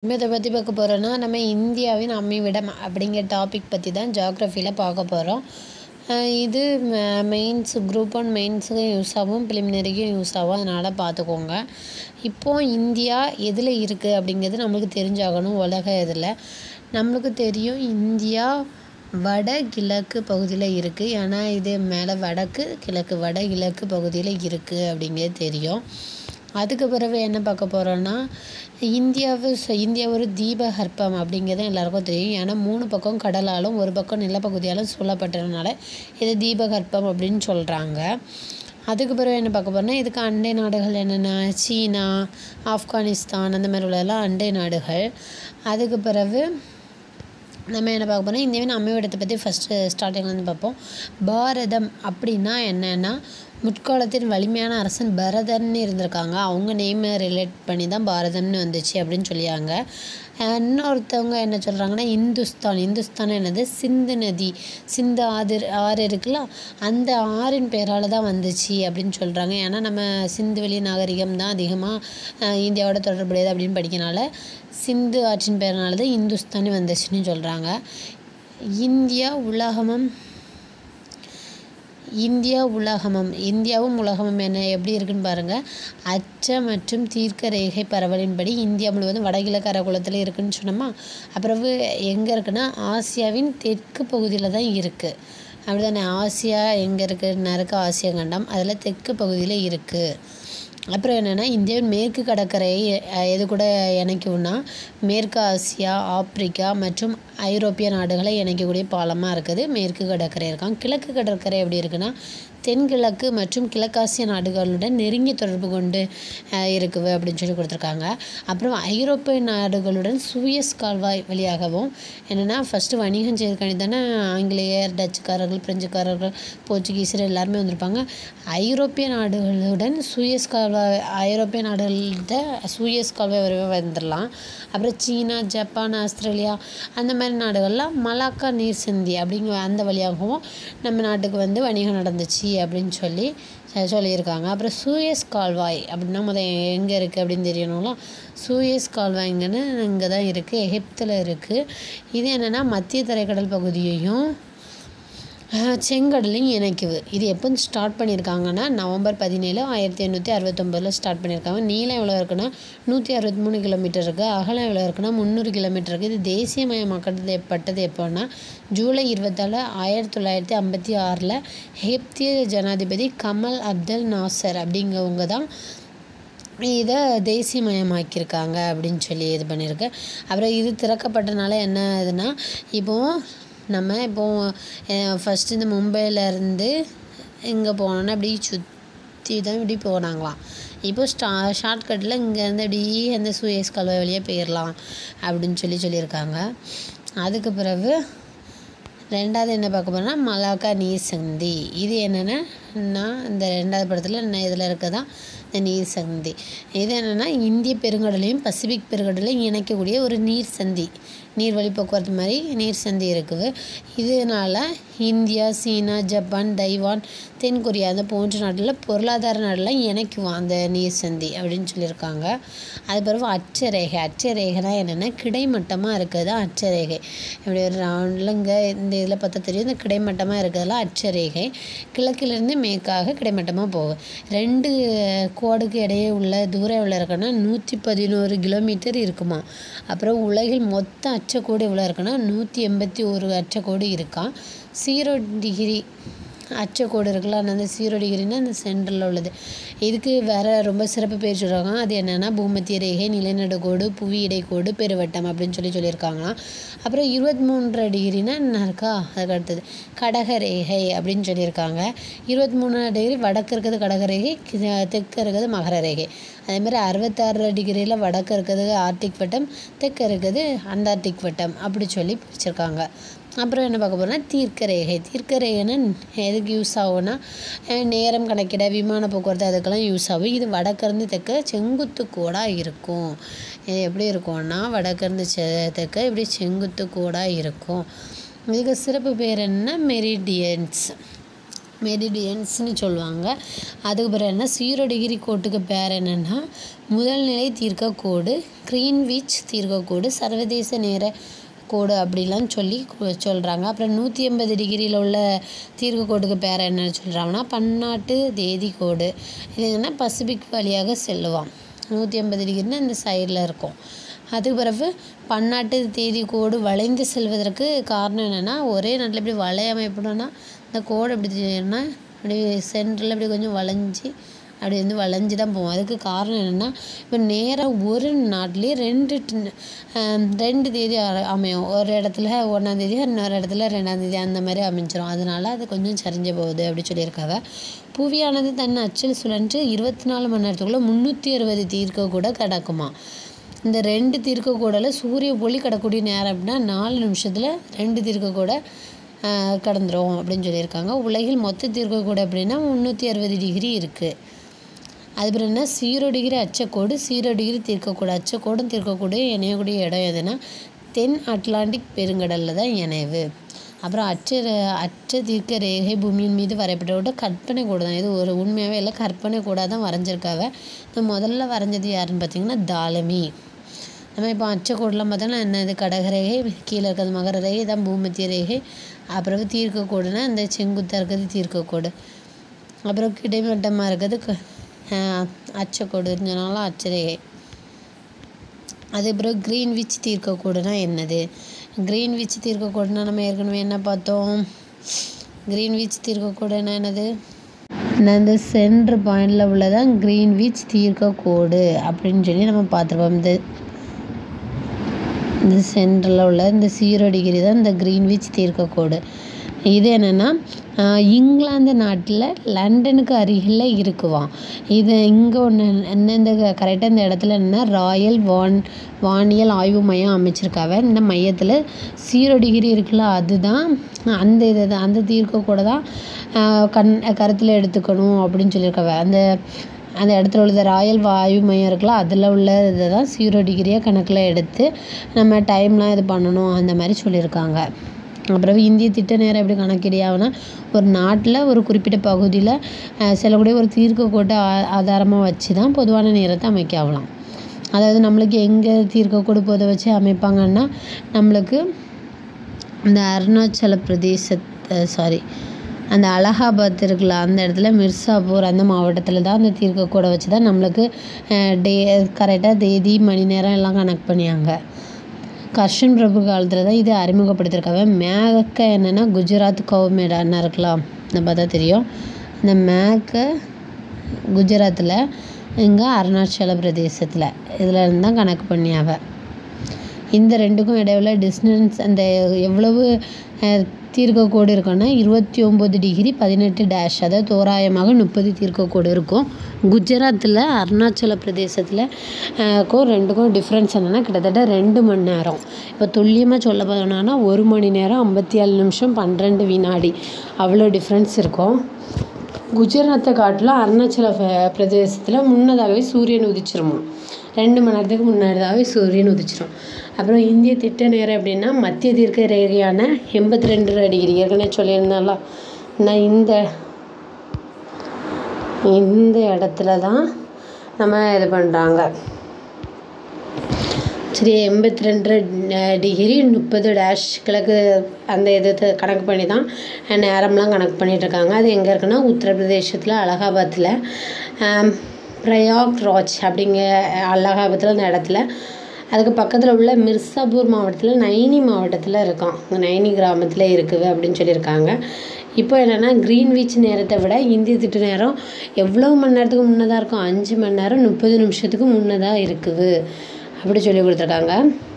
நம்ம இதை பற்றி பார்க்க போகிறோன்னா நம்ம இந்தியாவின் அமைவிடம் அப்படிங்கிற டாபிக் பற்றி தான் ஜாக்ரஃபியில் பார்க்க போகிறோம் இது மெயின்ஸ் குரூப் ஒன் மெயின்ஸுக்கும் யூஸ் ஆகும் ப்ரிலிமினரிக்கும் யூஸ் ஆகும் அதனால் பார்த்துக்கோங்க இப்போது இந்தியா எதில் இருக்குது அப்படிங்கிறது நம்மளுக்கு தெரிஞ்சாகணும் உலக இதில் நம்மளுக்கு தெரியும் இந்தியா வட கிழக்கு பகுதியில் இருக்குது ஏன்னா இது மேலே வடக்கு கிழக்கு வட கிழக்கு பகுதியில் இருக்குது அப்படிங்கிறது தெரியும் அதுக்கு பிறகு என்ன பார்க்க போகிறோன்னா இந்தியாவு இந்தியா ஒரு தீபகற்பம் அப்படிங்கிறது எல்லாருக்கும் தெரியும் ஏன்னா மூணு பக்கம் கடலாலும் ஒரு பக்கம் நிலப்பகுதியாலும் சூழப்பட்டதுனால இது தீபகற்பம் அப்படின்னு சொல்கிறாங்க அதுக்கு பிறகு என்ன பார்க்க போகிறோன்னா இதுக்கு அண்டை நாடுகள் என்னென்ன சீனா ஆப்கானிஸ்தான் அந்த மாதிரி உள்ளதெல்லாம் அண்டை நாடுகள் அதுக்கு பிறகு நம்ம என்ன பார்க்க போகிறோம் இந்தியாவின் அமைவிடத்தை பற்றி ஃபஸ்ட்டு ஸ்டார்டிங்லேருந்து பார்ப்போம் பாரதம் அப்படின்னா என்னென்னா முற்காலத்தின் வலிமையான அரசன் பரதன்னு இருந்திருக்காங்க அவங்க நேமை ரிலேட் பண்ணி தான் பாரதம்னு வந்துச்சு அப்படின்னு சொல்லியாங்க இன்னொருத்தவங்க என்ன சொல்கிறாங்கன்னா இந்துஸ்தான் இந்துஸ்தான் என்னது சிந்து நதி சிந்து ஆறு ஆறு இருக்குல்ல அந்த ஆறின் பேரால் தான் வந்துச்சு அப்படின்னு சொல்கிறாங்க ஏன்னா நம்ம சிந்துவெளி நாகரிகம் தான் அதிகமாக இந்தியாவோட தொடர்புடையது அப்படின்னு படிக்கனால சிந்து ஆற்றின் பேரனால தான் இந்துஸ்தானி வந்துச்சுன்னு சொல்கிறாங்க இந்தியா உலகமும் இந்தியா உலகமம் இந்தியாவும் உலகமும் என்ன எப்படி இருக்குன்னு பாருங்கள் அச்ச மற்றும் தீர்க்க ரேகை பரவலின்படி இந்தியா முழுவதும் வடகிழக்கு அரைக்குளத்தில் இருக்குன்னு சொன்னோமா அப்புறம் எங்கே இருக்குன்னா ஆசியாவின் தெற்கு பகுதியில் தான் இருக்குது அப்படி தானே ஆசியா எங்கே இருக்குன்னு இருக்குது ஆசியா கண்டம் அதில் தெற்கு பகுதியில் இருக்குது அப்புறம் என்னென்னா இந்தியாவின் மேற்கு கடற்கரை எது கூட இணைக்கும்னா மேற்கு ஆசியா ஆப்பிரிக்கா மற்றும் ஐரோப்பிய நாடுகளை இணைக்கக்கூடிய பாலமாக இருக்குது மேற்கு கடற்கரை இருக்கான் கிழக்கு கடற்கரை எப்படி இருக்குன்னா தென்கிழக்கு மற்றும் கிழக்காசிய நாடுகளுடன் நெருங்கிய தொடர்பு கொண்டு இருக்குது அப்படின்னு சொல்லி கொடுத்துருக்காங்க அப்புறம் ஐரோப்பிய நாடுகளுடன் சூயஸ் கால்வாய் வழியாகவும் என்னென்னா ஃபஸ்ட்டு வணிகம் செய்யறதுக்காண்டி தானே ஆங்கிலேயர் டச்சுக்காரர்கள் பிரெஞ்சுக்காரர்கள் போர்ச்சுகீஸர் எல்லாருமே வந்திருப்பாங்க ஐரோப்பிய நாடுகளுடன் சூயஸ் கால்வாய் ஐரோப்பிய நாடுகள்கிட்ட சூயஸ் கால்வாய் வரைவே வந்துடலாம் அப்புறம் சீனா ஜப்பான் ஆஸ்திரேலியா அந்த மாதிரி நாடுகள்லாம் மலாக்கா நீர் சந்தி அப்படிங்கிற அந்த வழியாகவும் நம்ம நாட்டுக்கு வந்து வணிகம் நடந்துச்சு அப்படின்னு சொல்லி சொல்லியிருக்காங்க அப்புறம் சூயஸ் கால்வாய் அப்படின்னா முதல் எங்கே இருக்குது அப்படின்னு தெரியணும்ல சூயஸ் கால்வாய்ங்கன்னு இங்கே தான் இருக்குது எகிப்தில் இருக்குது இது என்னென்னா மத்திய தரைக்கடல் பகுதியையும் செங்கடலையும் இணைக்குது இது எப்போ ஸ்டார்ட் பண்ணியிருக்காங்கன்னா நவம்பர் பதினேழு ஆயிரத்தி எண்ணூற்றி அறுபத்தொம்பதில் ஸ்டார்ட் பண்ணியிருக்காங்க நீளம் எவ்வளோ இருக்குன்னா நூற்றி அறுபத்தி மூணு கிலோமீட்டர் இருக்குது அகலம் எவ்வளோ இருக்குன்னா முந்நூறு கிலோமீட்டர் இருக்குது இது தேசியமயமாக்கப்பட்டது எப்போன்னா ஜூலை இருபத்தாலு ஆயிரத்தி தொள்ளாயிரத்தி ஐம்பத்தி ஆறில் எகிப்திய ஜனாதிபதி கமல் அப்தல் நாசர் அப்படிங்கிறவங்க தான் இதை தேசியமயமாக்கியிருக்காங்க அப்படின்னு சொல்லி இது பண்ணியிருக்கு அப்புறம் இது திறக்கப்பட்டனால என்ன இதுன்னா இப்போது நம்ம இப்போது ஃபஸ்ட்டு இந்த மும்பையிலேருந்து இங்கே போனோன்னா அப்படி சுற்றி தான் இப்படி போனாங்களாம் இப்போ ஸ்டா ஷார்ட்கட்டில் இங்கேருந்து அப்படி அந்த சூயஸ் கால்வாய் வழியாக போயிடலாம் அப்படின்னு சொல்லி சொல்லியிருக்காங்க அதுக்கு பிறகு ரெண்டாவது என்ன பார்க்க போகிறோம்னா மலாக்கா நீர் சந்தி இது என்னென்னா இந்த ரெண்டாவது படத்தில் என்ன இதில் இருக்கதான் இந்த நீர் சந்தி இது என்னென்னா இந்திய பெருங்கடலையும் பசிபிக் பெருங்கடலையும் இணைக்கக்கூடிய ஒரு நீர் சந்தி நீர் வழி போக்குவரத்து மாதிரி நீர் சந்தி இருக்குது இதனால் இந்தியா சீனா ஜப்பான் தைவான் தென்கொரியா அந்த போன்ற நாட்டில் பொருளாதார நாடெலாம் இணைக்குவான் அந்த நீர் சந்தி அப்படின்னு சொல்லியிருக்காங்க அது பிறகு அச்சரேகை அச்சரேகைனா என்னென்னா கிடைமட்டமாக இருக்கிறது தான் அச்சரேகை இப்படி ஒரு ரவுண்டில் இங்கே இந்த இதில் பார்த்தா தெரியும் இந்த கிடைமட்டமாக இருக்கிறதுலாம் அச்சரேகை கிழக்கிலிருந்து மேற்காக கிடைமட்டமாக போகும் ரெண்டு கோடுக்கு இடையே உள்ள தூரம் எவ்வளோ இருக்குன்னா நூற்றி பதினோரு கிலோமீட்டர் இருக்குமா அப்புறம் உலகில் மொத்த அச்சக்கோடு எவ்வளோ இருக்குன்னா நூற்றி எண்பத்தி ஒரு அச்சக்கோடு இருக்கான் ஜீரோ டிகிரி அச்சக்கோடு இருக்குல்ல அந்த ஜீரோ டிகிரினா அந்த சென்டரில் உள்ளது இதுக்கு வேறு ரொம்ப சிறப்பு பேர் சொல்கிறாங்க அது என்னென்னா பூமத்திய ரேகை நிலநடுக்கோடு புவி இடைக்கோடு பெருவட்டம் அப்படின்னு சொல்லி சொல்லியிருக்காங்களாம் அப்புறம் இருபத்தி மூன்றரை டிகிரினா என்ன இருக்கா அதுக்கு அடுத்தது கடகரேகை அப்படின்னு சொல்லியிருக்காங்க இருபத்தி மூணு டிகிரி வடக்கு இருக்கிறது கடகரேகை தெற்கு இருக்கிறது மகர ரேகை அதேமாதிரி அறுபத்தாறு டிகிரியில் வடக்கு இருக்கிறது ஆர்டிக் வட்டம் தெற்கு இருக்கிறது அண்டார்டிக் வட்டம் அப்படி சொல்லி பிரிச்சிருக்காங்க அப்புறம் என்ன பார்க்க போகிறோம்னா தீர்க்க ரேகை தீர்க்க ரேகைன்னு எதுக்கு யூஸ் ஆகும்னா நேரம் கணக்கிட விமான போக்குவரத்து அதுக்கெல்லாம் யூஸ் ஆகும் இது வடக்கிருந்து தெற்க செங்குத்து கோடாக இருக்கும் இது எப்படி இருக்கும்னா வடக்கிருந்து செ தெற்க இப்படி செங்குத்து கோடாக இருக்கும் இதுக்கு சிறப்பு பேர் என்ன மெரிடியன்ஸ் மெரிடியன்ஸ்னு சொல்லுவாங்க அதுக்கு பிறகு என்ன ஜீரோ டிகிரி கோட்டுக்கு பேர் என்னென்னா முதல் நிலை தீர்க்கக்கோடு கிரீன்விச் தீர்க்கக்கோடு சர்வதேச நேர கோடு அப்படிலாம் சொல்லி சொல்கிறாங்க அப்புறம் நூற்றி எண்பது டிகிரியில் உள்ள தீர்க்கக்கோட்டுக்கு பேர் என்னன்னு சொல்கிறாங்கன்னா பன்னாட்டு தேதி கோடு இது என்னன்னா பசிபிக் வழியாக செல்லுவான் நூற்றி எண்பது டிகிரினா இந்த சைடில் இருக்கும் அதுக்கு பிறகு பன்னாட்டு தேதி கோடு வளைந்து செல்வதற்கு காரணம் என்னென்னா ஒரே நாட்டில் இப்படி வளையாமல் எப்படின்னா இந்த கோடு எப்படி தெரியும்னா அப்படி சென்டரில் இப்படி கொஞ்சம் வளைஞ்சி அப்படி வந்து வளைஞ்சி தான் போகும் அதுக்கு காரணம் என்னென்னா இப்போ நேராக ஒரு நாட்டிலேயே ரெண்டு ட- ஆம், ரெண்டு தேதி அ- அமையும் ஒரு இடத்துல ஒன்றாந்தேதி இன்னொரு இடத்துல ரெண்டாந்தேதி அந்த மாதிரி அமைஞ்சிரும் அதனால அது கொஞ்சம் சரிஞ்சு போகுது அப்படி சொல்லியிருக்காங்க புவியானது தன் அச்சில் சுழன்று இருபத்தி நாலு மணி நேரத்துக்குள்ளே முந்நூற்றி அறுபது தீர்க்க கூட கிடக்குமா இந்த ரெண்டு தீர்க்க கூடல சூரிய ஒளி கிடக்கூடிய நேரம் அப்படின்னா நாலு நிமிஷத்தில் ரெண்டு தீர்க்க கூட கடந்துரும் அப்படின்னு சொல்லியிருக்காங்க உலகில் மொத்த தீர்க்க கூட அப்படின்னா முந்நூற்றி அறுபது டிகிரி இருக்குது அதுக்கப்புறம் என்ன ஜீரோ டிகிரி அச்சக்கோடு ஜீரோ டிகிரி தீர்க்கக்கூட அச்சக்கோடும் தீர்க்கக்கூடும் இணையக்கூடிய இடம் எதுனா தென் அட்லாண்டிக் பெருங்கடலில் தான் இணைவு அப்புறம் அச்ச ரே- அச்ச தீர்க்க ரேகை பூமியின் மீது வரைபடத்தோட கற்பனை கூட தான் இது ஒரு உண்மையாகவே இல்லை கற்பனை கூட தான் வரைஞ்சிருக்காங்க இந்த முதல்ல வரைஞ்சது யாருன்னு பார்த்தீங்கன்னா தாலமி நம்ம இப்போ அச்சக்கோடெலாம் பார்த்தோம்னா என்ன இது கடகரேகை கீழே இருக்கிறது மகர ரேகை தான் பூமத்திய ரேகை அப்புறம் தீர்க்கக்கோடுனா இந்த செங்குத்தாக இருக்கிறது தீர்க்கக்கோடு அப்புறம் கிடைமட்டமாக இருக்கிறது க- ஆஹ் அச்சக்கோடுனால அச்சரேகை அது அப்புறம் க்ரீன்விச் தீர்க்கக்கோடுனா என்னது க்ரீன்விச் தீர்க்கக்கோடுனா நம்ம ஏற்கனவே என்ன பார்த்தோம் க்ரீன்விச் தீர்க்கக்கோடுனா என்னது இந்த இந்த சென்ட்ரு பாயிண்டில் உள்ளதான் க்ரீன்விச் தீர்க்கக்கோடு அப்படின்னு சொல்லி நம்ம பார்த்துருப்போம் இந்த இந்த சென்டரில் உள்ள இந்த ஜீரோ டிகிரி தான் இந்த க்ரீன்விச் தீர்க்கக்கோடு இது என்னென்னா இங்கிலாந்து நாட்டில் லண்டனுக்கு அருகில் இருக்குவாம் இது இங்கே ஒன்று என்ன இந்த கரெக்டாக இந்த இடத்துல என்ன ராயல் வான் வானியல் ஆய்வு மையம் அமைச்சிருக்காவ இந்த மையத்தில் ஜீரோ டிகிரி இருக்குல்ல அதுதான் அந்த இது தான் அந்த தீர்க்கக்கூட தான் ஆஹ் கண் கருத்தில் எடுத்துக்கணும் அப்படின்னு சொல்லியிருக்காவ அந்த அந்த இடத்துல உள்ள ராயல் வாயு மையம் இருக்குல்ல அதில் உள்ள இதை தான் ஜீரோ டிகிரியாக கணக்கில் எடுத்து நம்ம டைம்லாம் இது பண்ணணும் அந்த மாதிரி சொல்லியிருக்காங்க அப்புறம் இந்திய திட்ட நேரம் எப்படி கணக்கிடியாகுனா ஒரு நாட்டில் ஒரு குறிப்பிட்ட பகுதியில் அஹ், செல்லக்கூடிய ஒரு தீர்க்கக்கோட்டை ஆ ஆதாரமாக வச்சு தான் பொதுவான நேரத்தை அமைக்கலாம் அதாவது நம்மளுக்கு எங்கே தீர்க்கக்கோடு பொது வச்சு அமைப்பாங்கன்னா நம்மளுக்கு இந்த அருணாச்சல பிரதேச சாரி அந்த அலகாபாத் இருக்குல்ல அந்த இடத்துல மிர்சாப்பூர் அந்த மாவட்டத்தில் தான் அந்த தீர்க்கக்கூட வச்சு தான் நம்மளுக்கு டே கரெக்டாக தேதி மணி நேரம் எல்லாம் கனெக்ட் பண்ணியாங்க கர்ஷன் பிரபு காலத்தில் தான் இது அறிமுகப்படுத்தியிருக்காங்க மேக்க என்னென்னா குஜராத் கவுமேடான்னு இருக்கலாம் இந்த பார்த்தா தெரியும் இந்த மேக்க குஜராத்தில் இங்கே அருணாச்சல பிரதேசத்தில் இதில் இருந்து தான் கணக்கு பண்ணியாவ இந்த ரெண்டுக்கும் இடையில டிஸ்டன்ஸ் அந்த எவ்வளவு அஹ், தீர்க்கக்கோடு இருக்குன்னா இருபத்தி ஒம்பது டிகிரி பதினெட்டு டேஷ் அதாவது தோராயமாக முப்பது தீர்க்கக்கோடு இருக்கும் குஜராத்தில் அருணாச்சல பிரதேசத்தில் க்கும் ரெண்டுக்கும் டிஃப்ரென்ஸ் என்னென்னா கிட்டத்தட்ட ரெண்டு மணி நேரம் இப்போ துல்லியமாக சொல்ல போனோம்னா ஒரு மணி நேரம் ஐம்பத்தி ஏழு நிமிஷம் பன்னிரெண்டு வினாடி அவ்வளோ டிஃப்ரென்ஸ் இருக்கும் குஜராத்தை காட்டிலும் அருணாச்சல ப- பிரதேசத்தில் முன்னதாகவே சூரியன் உதிச்சிருமா ரெண்டு மணி நேரத்துக்கு முன்னாடியாகவே சூரியன் உதிச்சிரும் அப்புறம் இந்திய திட்ட நேரம் எப்படின்னா மத்திய தீர்க்க ரேகையான எண்பத்தி ரெண்டு டிகிரி ஏற்கனவே சொல்லியிருந்தால நான் இந்த இந்த இடத்துல தான் நம்ம இது பண்ணுறாங்க சரி எண்பத்தி ரெண்டு டிகிரி முப்பது டேஷ் கிழக்கு அந்த இது த- கணக்கு பண்ணி தான் நேரம்லாம் கணக்கு பண்ணிட்டு இருக்காங்க அது எங்கே இருக்குன்னா உத்தரப்பிரதேசத்தில் அலகாபாத்தில் பிரயாக் ராஜ் அப்படிங்கிற அலகாபாத்தில் அந்த இடத்துல அதுக்கு பக்கத்தில் உள்ள மிர்சாபூர் மாவட்டத்தில் நைனி மாவட்டத்தில் இருக்கான் இந்த நைனி கிராமத்தில் இருக்குது அப்படின்னு சொல்லியிருக்காங்க இப்போ என்னென்னா க்ரீன்விச் நேரத்தை விட இந்திய திட்ட நேரம் எவ்வளோ மணி நேரத்துக்கு முன்னதாக இருக்கும் அஞ்சு மணி நேரம் முப்பது நிமிஷத்துக்கு முன்னதாக இருக்குது அப்படி சொல்லி கொடுத்துருக்காங்க